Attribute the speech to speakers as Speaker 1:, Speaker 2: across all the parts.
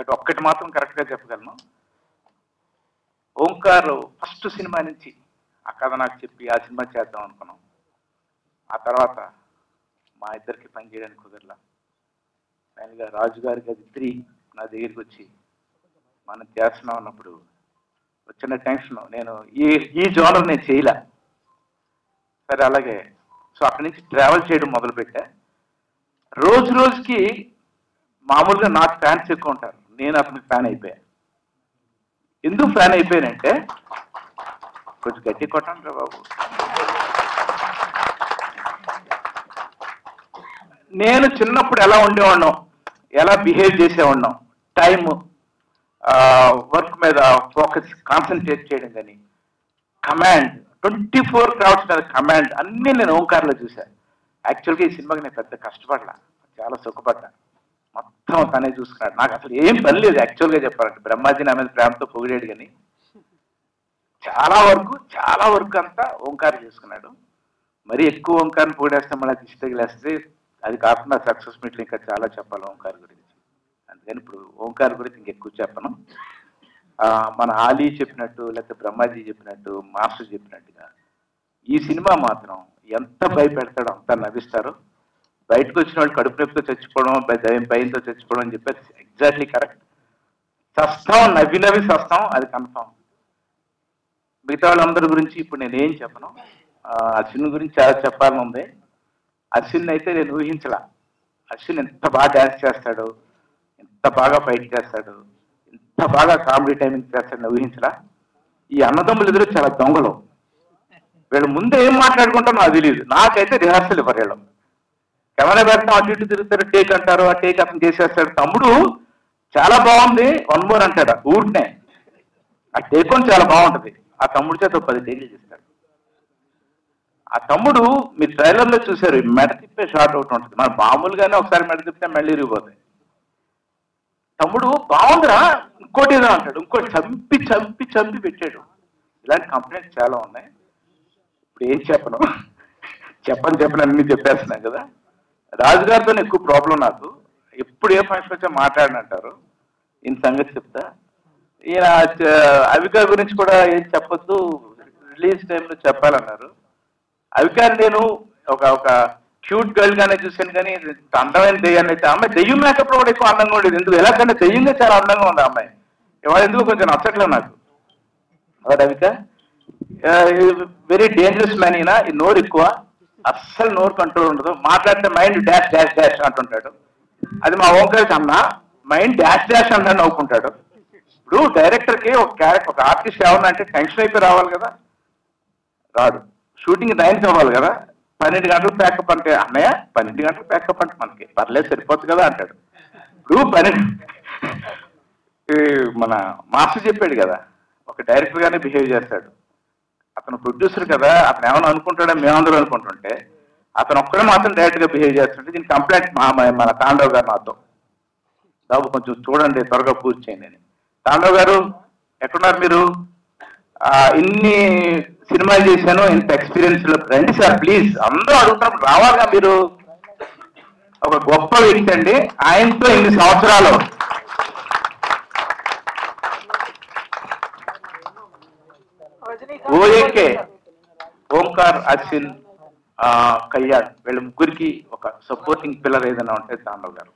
Speaker 1: But ఒక్కటి మాత్రం కరెక్ట్గా చెప్పగలను ఓంకార్ ఫస్ట్ సినిమా నుంచి ఆ కథ నాకు చెప్పి ఆ సినిమా చేద్దాం అనుకున్నాం ఆ తర్వాత మా ఇద్దరికి పని చేయడానికి కుదరలా ఫైనల్గా రాజు గారి గది త్రీ నా దగ్గరికి వచ్చి మనం చేస్తున్నాం అన్నప్పుడు వచ్చిన టెన్షన్ నేను ఈ ఈ జోనర్ నేను చేయలే సరే అలాగే సో అక్కడి నుంచి ట్రావెల్ చేయడం మొదలుపెట్టా రోజు రోజుకి మామూలుగా నాకు ఫ్యాన్స్ ఎక్కువ ఉంటారు నేను అతనికి ఫ్యాన్ అయిపోయా ఎందుకు ఫ్యాన్ అయిపోయానంటే కొంచెం గట్టి కొట్టండి రా బాబు నేను చిన్నప్పుడు ఎలా ఉండేవాడినాం ఎలా బిహేవ్ చేసేవాడినాం టైం వర్క్ మీద ఫోకస్ కాన్సన్ట్రేట్ చేయడం కానీ కమాండ్ ట్వంటీ ఫోర్ క్రౌడ్స్ మీద కమాండ్ అన్నీ నేను ఓంకార్లో చూశాను యాక్చువల్గా ఈ సినిమాకి నేను పెద్ద కష్టపడలా చాలా సుఖపడ్డా మొత్తం తనే చూసుకున్నాడు నాకు అసలు ఏం పని లేదు యాక్చువల్గా చెప్పాలంటే బ్రహ్మాజీ నా మీద ప్రేమతో పొగిడాడు కానీ చాలా వరకు చాలా వరకు అంతా ఓంకార్ చేసుకున్నాడు మరీ ఎక్కువ ఓంకార్ని పొగిడేస్తే మళ్ళీ దిష్టి తగిలేస్తే అది కాకుండా సక్సెస్ మీట్లు ఇంకా చాలా చెప్పాలి ఓంకార్ గురించి అందుకని ఇప్పుడు ఓంకార్ గురించి ఇంకెక్కువ చెప్పను ఆ, మన ఆలీ చెప్పినట్టు లేకపోతే బ్రహ్మాజీ చెప్పినట్టు మాస్టర్ చెప్పినట్టుగా ఈ సినిమా మాత్రం ఎంత భయపెడతాడో అంత నవ్విస్తారు బయటకు వచ్చిన వాళ్ళు కడుపు నొప్పితో చచ్చిపోవడం భయ- భయం- భయంతో చచ్చిపోవడం అని చెప్పేసి ఎగ్జాక్ట్లీ కరెక్ట్ సస్తాం నవ్వి నవ్వి సస్తాం అది కన్ఫామ్ మిగతా వాళ్ళందరి గురించి ఇప్పుడు నేను ఏం చెప్పను ఆ, అశ్విన్ గురించి చాలా చెప్పాలని ఉంది అశ్విన్ అయితే నేను ఊహించలా అశ్విన్ ఎంత బాగా డ్యాన్స్ చేస్తాడు ఎంత బాగా ఫైట్ చేస్తాడు ఎంత బాగా కామెడీ టైమింగ్ చేస్తాడని ఊహించలా ఈ అన్నదమ్ములు ఎదురు చాలా దొంగలు వీళ్ళు ముందే ఏం మాట్లాడుకుంటారో నాకు తెలియదు నాకైతే రిహార్సల్ ఇవ్వరు వీళ్ళు కెమెరా పెడతాం అటు ఇటు తిరుగుతారు టేక్ అంటారు ఆ టేక్ అతను చేసేస్తాడు తమ్ముడు చాలా బాగుంది వన్ మోర్ అంటాడు ఊరినే ఆ టేక్ వన్ చాలా బాగుంటది ఆ తమ్ముడు చేత ఒక పది టేకులు చేస్తాడు ఆ తమ్ముడు మీరు ట్రైలర్లో చూశారు ఈ మెడ తిప్పే షార్ట్ అవుట్ ఉంటుంది మన మామూలుగానే ఒకసారి మెడ తిప్పితే మళ్ళీ ఇరిగిపోతాయి తమ్ముడు బాగుందిరా ఇంకోటి ఏదో అంటాడు ఇంకోటి చంపి చంపి చంపి పెట్టాడు ఇలాంటి కంప్లైంట్స్ చాలా ఉన్నాయి ఇప్పుడు ఏం చెప్పను చెప్పని చెప్పను అన్ని చెప్పేస్తున్నాను కదా రాజుగారితో ఎక్కువ ప్రాబ్లం నాకు ఎప్పుడు ఏ ఫంక్షన్ వచ్చా మాట్లాడనంటారు ఈయన సంగతి చెప్తా ఈయన చ- అవిక గురించి కూడా ఏం చెప్పొద్దు రిలీజ్ టైంలో చెప్పాలన్నారు అవిక నేను ఒక ఒక క్యూట్ గర్ల్ గానే చూశాను కానీ ఇంత అందమైన దెయ్యాన్ని అయితే అమ్మాయి దెయ్యం మేకప్ లో కూడా ఎక్కువ అందంగా ఉండేది ఎందుకు ఎలాగంటే దెయ్యంగా చాలా అందంగా ఉంది ఆ అమ్మాయి ఇవాళ ఎందుకు కొంచెం నచ్చట్లేదు నాకు అవునా అవిక వెరీ డేంజరస్ మ్యాన్ ఈయన ఈ నోరు ఎక్కువ అస్సలు నోరు కంట్రోల్ ఉండదు మాట్లాడితే మైండ్ డాష్ డాష్ డాష్ అంటుంటాడు అది మా ఓంకారికి అన్న మైండ్ డాష్ డాష్ అంటాడు నవ్వుకుంటాడు ఇప్పుడు డైరెక్టర్ కి ఒక క్యారెక్టర్ ఒక ఆర్టిస్ట్ ఏమన్నా అంటే టెన్షన్ అయిపోయి రావాలి కదా రాడు షూటింగ్ నైన్కి అవ్వాలి కదా పన్నెండు గంటలు ప్యాకప్ అంటే అన్నయ్య పన్నెండు గంటలు ప్యాకప్ అంటే మనకి పర్లేదు సరిపోతుంది కదా అంటాడు ఇప్పుడు పన్నెండు ఈ మన మాస్టర్ చెప్పాడు కదా ఒక డైరెక్టర్ గానే బిహేవ్ చేస్తాడు అతను ప్రొడ్యూసర్ కదా అతను ఏమైనా అనుకుంటాడో మేమందరూ అనుకుంటుంటే అతను ఒక్కడే మాత్రం డైరెక్ట్ గా బిహేవ్ చేస్తుంటే దీని కంప్లైంట్ మా మా- మన తాండవ్ గారు నాతో బాబు కొంచెం చూడండి త్వరగా పూర్తి చేయండి అని తాండవ్ గారు ఎక్కడున్నారు మీరు ఆ, ఇన్ని సినిమాలు చేశాను ఇంత ఎక్స్పీరియన్స్ లో రండి సార్ ప్లీజ్ అందరూ అడుగుతున్నప్పుడు రావాలిగా మీరు ఒక గొప్ప వ్యక్తి అండి ఆయనతో ఇన్ని సంవత్సరాలు ఓఏకే ఓంకార్ అశ్విన్ ఆ, కళ్యాణ్ వీళ్ళ ముగ్గురికి ఒక సపోర్టింగ్ పిల్లర్ ఏదైనా ఉంటే తాండవ్ గారు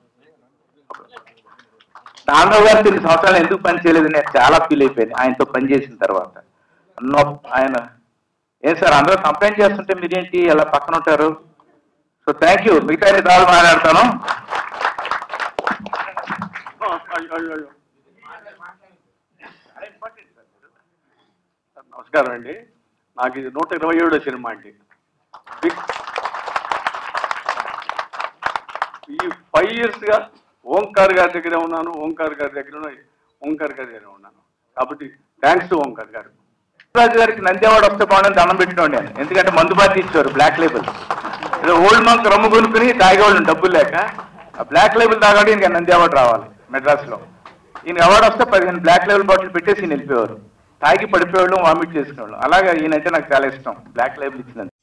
Speaker 1: తాండవ్ గారు కొన్ని సంవత్సరాలు ఎందుకు పని చేయలేదు నేను చాలా ఫీల్ అయిపోయింది ఆయనతో పని చేసిన తర్వాత నో ఆయన ఏం సార్ అందరూ కంప్లైంట్ చేస్తుంటే మీరేంటి అలా పక్కన ఉంటారు సో థ్యాంక్ యూ మిగతా దాలు మాట్లాడతాను
Speaker 2: అయ్యో, అయ్యో, అయ్యో. సార్, నమస్కారం అండి నాకు ఇది నూట ఇరవై ఏడో సినిమా అండి బిగ్ ఈ ఫైవ్ ఇయర్స్ గా ఓంకార్ గారి దగ్గరే ఉన్నాను ఓంకార్ గారి దగ్గర ఉన్న- ఓంకార్ గారి దగ్గర ఉన్నాను కాబట్టి థ్యాంక్స్ టు ఓంకార్ గారు
Speaker 1: రాజు గారికి నంద్యావాడ వస్తే బాగుండని దండం పెట్టినోండి నేను ఎందుకంటే మందు బాగా ఇచ్చారు బ్లాక్ లేబుల్ ఏదో ఓల్డ్ మంక్ రమ్ము కొనుక్కుని తాగేవాళ్ళు డబ్బులు లేక ఆ బ్లాక్ లేబుల్ తాగాడు ఇంకా నంద్యావాడ రావాలి మెడ్రాస్ లో ఈయన అవార్డు వస్తే పదిహేను బ్లాక్ లేబుల్ బాటిల్ పెట్టేసి ఈయన వెళ్ళిపోయేవారు తాగి పడిపోయేవాళ్ళు వామిట్ చేసుకునేవాళ్ళు అలాగే ఈయనైతే నాకు చాలా ఇష్టం బ్లాక్ లేబుల్ ఇచ్చినందుకు